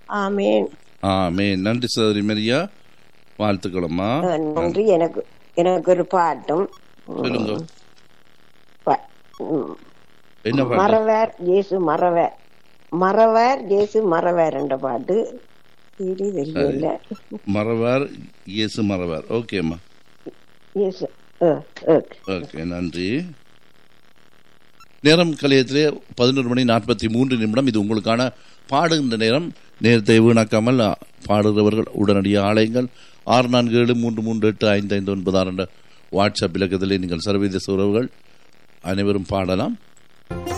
ஆமேன் ஆமே நன்றி சகோதரி மரியா வாழ்த்துக்களம்மா அஹ், நன்றி எனக்கு எனக்கு ஒரு பாட்டும் சொல்லுங்க ப- ம், என்ன பாட்டு மறவர் இயேசு மறவர் மறவர் இயேசு மறவர் என்ற பாட்டு இது தெரியல மறவார் இயேசு மறவார் ஓகேம்மா இயேசு அஹ், ஓகே ஓகே நன்றி நேரம் கலையத்திலே பதினோரு மணி நாற்பத்தி மூன்று நிமிடம் இது உங்களுக்கான பாடுகின்ற நேரம் நேரத்தை வீணாக்காமல் அ, பாடுகிறவர்கள் உடனடியாக ஆலயங்கள் ஆறு நான்கு ஏழு மூன்று மூன்று எட்டு ஐந்து ஐந்து ஒன்பது ஆறு என்ற வாட்ஸ்அப் இலக்கத்திலே நீங்கள் சர்வதேச உறவுகள் அனைவரும் பாடலாம்